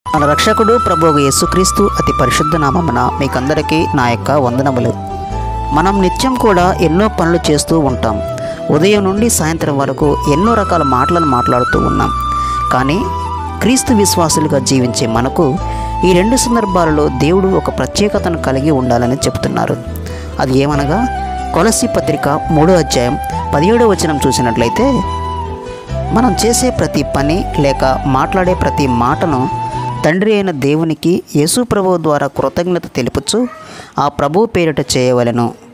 మన రక్షకుడు ప్రభువు యేసుక్రీస్తు అతి పరిశుద్ధ నామమున మీకందరికీ నా యొక్క వందనములు మనం నిత్యం కూడా ఎన్నో పనులు చేస్తూ ఉంటాం ఉదయం నుండి సాయంత్రం వరకు ఎన్నో రకాల మాటలను మాట్లాడుతూ ఉన్నాం కానీ క్రీస్తు విశ్వాసులుగా జీవించే మనకు ఈ రెండు సందర్భాలలో దేవుడు ఒక ప్రత్యేకతను కలిగి ఉండాలని చెబుతున్నారు అది ఏమనగా కొలసి పత్రిక మూడో అధ్యాయం పదిహేడో వచనం చూసినట్లయితే మనం చేసే ప్రతి పని లేక మాట్లాడే ప్రతి మాటను తండ్రి అయిన దేవునికి యేసు ప్రభువు ద్వారా కృతజ్ఞత తెలుపుచు ఆ ప్రభు పేరిట చేయవలెను